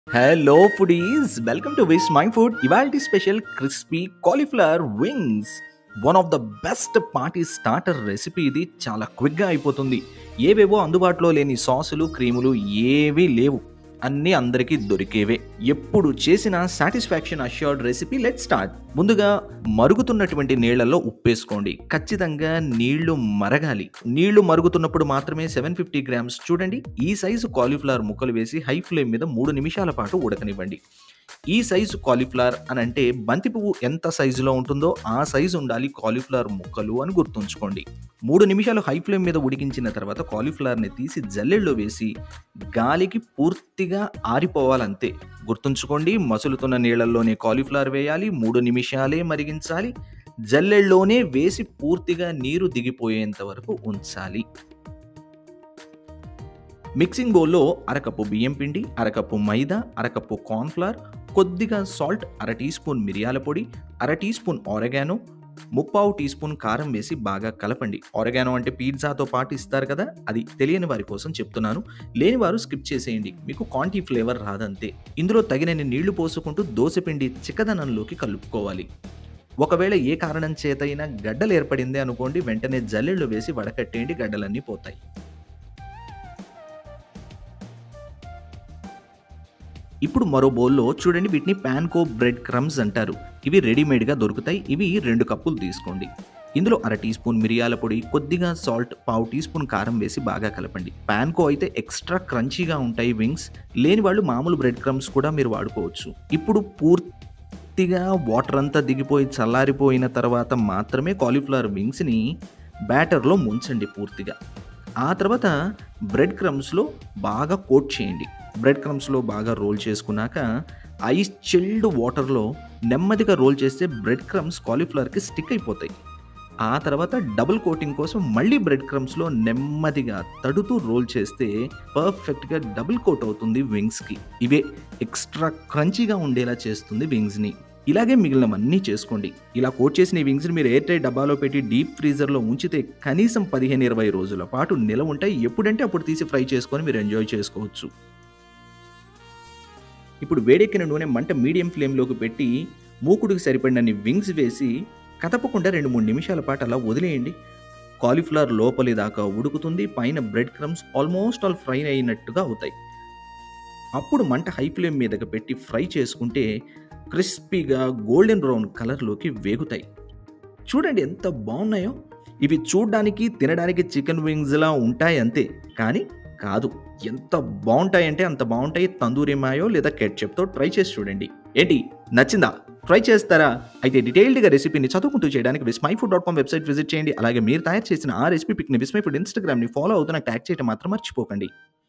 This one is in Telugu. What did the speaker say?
hello foodies welcome to Vismai food ఇవాల్టి special crispy cauliflower wings one of the best party starter recipe ఇది చాలా క్విక్గా అయిపోతుంది ఏవేవో అందుబాటులో లేని సాసులు క్రీములు ఏవీ లేవు అన్నీ అందరికీ దొరికేవే ఎప్పుడు చేసిన satisfaction assured recipe let start ముందుగా మరుగుతున్నటువంటి నీళ్లలో ఉప్పేసుకోండి ఖచ్చితంగా నీళ్లు మరగాలి నీళ్లు మరుగుతున్నప్పుడు మాత్రమే సెవెన్ ఫిఫ్టీ గ్రామ్స్ చూడండి ఈ సైజు కాలీఫ్లవర్ ముక్కలు వేసి హై ఫ్లేమ్ మీద మూడు నిమిషాల పాటు ఉడకనివ్వండి ఈ సైజు కాలీఫ్లవర్ అని అంటే బంతి పువ్వు ఎంత సైజులో ఉంటుందో ఆ సైజు ఉండాలి కాలీఫ్లవర్ ముక్కలు అని గుర్తుంచుకోండి మూడు నిమిషాలు హై ఫ్లేమ్ మీద ఉడికించిన తర్వాత కాలీఫ్లవర్ని తీసి జల్లెల్లో వేసి గాలికి పూర్తిగా ఆరిపోవాలంతే గుర్తుంచుకోండి మసులుతున్న నీళ్ళల్లోనే కాలీఫ్లవర్ వేయాలి మూడు నిమిషాలే మరిగించాలి జల్లెల్లోనే వేసి పూర్తిగా నీరు దిగిపోయేంత వరకు ఉంచాలి మిక్సింగ్ బౌల్లో అరకప్పు బియ్యం పిండి అరకప్పు మైదా అరకప్పు కార్న్ఫ్లవర్ కొద్దిగా సాల్ట్ అర టీ స్పూన్ మిరియాల పొడి అర టీ స్పూన్ ఆరెగానో ముప్పావు టీ స్పూన్ కారం వేసి బాగా కలపండి ఆరెగానో అంటే పిజ్జాతో పాటు ఇస్తారు కదా అది తెలియని వారి కోసం చెప్తున్నాను లేని వారు స్కిప్ చేసేయండి మీకు కాంటీ ఫ్లేవర్ రాదంతే ఇందులో తగినన్ని నీళ్లు పోసుకుంటూ దోసపిండి చిక్కదనంలోకి కలుపుకోవాలి ఒకవేళ ఏ కారణం చేతైనా గడ్డలు ఏర్పడింది అనుకోండి వెంటనే జల్లెళ్ళు వేసి వడకట్టేయండి గడ్డలన్నీ పోతాయి ఇప్పుడు మరో బౌల్లో చూడండి వీటిని ప్యాన్కో బ్రెడ్ క్రమ్స్ అంటారు ఇవి రెడీమేడ్గా దొరుకుతాయి ఇవి రెండు కప్పులు తీసుకోండి ఇందులో అర టీ స్పూన్ మిరియాల పొడి కొద్దిగా సాల్ట్ పావు టీ స్పూన్ కారం వేసి బాగా కలపండి ప్యాన్కో అయితే ఎక్స్ట్రా క్రంచీగా ఉంటాయి వింగ్స్ లేని వాళ్ళు మామూలు బ్రెడ్ క్రమ్స్ కూడా మీరు వాడుకోవచ్చు ఇప్పుడు పూర్తిగా వాటర్ అంతా దిగిపోయి చల్లారిపోయిన తర్వాత మాత్రమే కాలీఫ్లవర్ వింగ్స్ని బ్యాటర్లో ముంచండి పూర్తిగా ఆ తర్వాత బ్రెడ్ క్రమ్స్లో బాగా కోట్ చేయండి బ్రెడ్ క్రమ్స్లో బాగా రోల్ చేసుకున్నాక ఐస్ చిల్డ్ వాటర్లో నెమ్మదిగా రోల్ చేస్తే బ్రెడ్ క్రమ్స్ కాలీఫ్లవర్కి స్టిక్ అయిపోతాయి ఆ తర్వాత డబుల్ కోటింగ్ కోసం మళ్ళీ బ్రెడ్ క్రమ్స్లో నెమ్మదిగా తడుతూ రోల్ చేస్తే పర్ఫెక్ట్గా డబుల్ కోట్ అవుతుంది వింగ్స్కి ఇవే ఎక్స్ట్రా క్రంచీగా ఉండేలా చేస్తుంది వింగ్స్ని ఇలాగే మిగిలినవన్నీ చేసుకోండి ఇలా కోట్ చేసిన ఈ వింగ్స్ని మీరు ఎయిర్ టైట్ డబ్బాలో పెట్టి డీప్ ఫ్రీజర్లో ఉంచితే కనీసం పదిహేను ఇరవై రోజుల పాటు నిల ఉంటాయి ఎప్పుడంటే అప్పుడు తీసి ఫ్రై చేసుకొని మీరు ఎంజాయ్ చేసుకోవచ్చు ఇప్పుడు వేడెక్కిన నూనె మంట మీడియం ఫ్లేమ్లోకి పెట్టి మూకుడికి సరిపడినన్ని వింగ్స్ వేసి కదపకుండా రెండు మూడు నిమిషాల పాటు అలా వదిలేయండి కాలీఫ్లవర్ లోపలి దాకా ఉడుకుతుంది పైన bread crumbs almost all fry అయినట్టుగా అవుతాయి అప్పుడు మంట హై ఫ్లేమ్ మీదకి పెట్టి ఫ్రై చేసుకుంటే క్రిస్పీగా గోల్డెన్ బ్రౌన్ కలర్లోకి వేగుతాయి చూడండి ఎంత బాగున్నాయో ఇవి చూడ్డానికి తినడానికి చికెన్ వింగ్స్లా ఉంటాయి అంతే కానీ కాదు ఎంత బాగుంటాయంటే అంత బాగుంటాయి తందూరి మాయో లేదా కెట్చెప్తో ట్రై చేసి చూడండి ఏంటి నచ్చిందా ట్రై చేస్తారా అయితే డీటెయిల్డ్గా రెసిపీని చదువుకుంటూ చేయడానికి Vismai food dot com website visit చేయండి అలాగే మీరు తయారు చేసిన ఆ రెసిపీ పిక్ని విస్మై ఫుడ్ ఇన్స్టాగ్రామ్ని ఫాలో అవుతున్న ట్యాగ్ చేయడం మాత్రం మర్చిపోకండి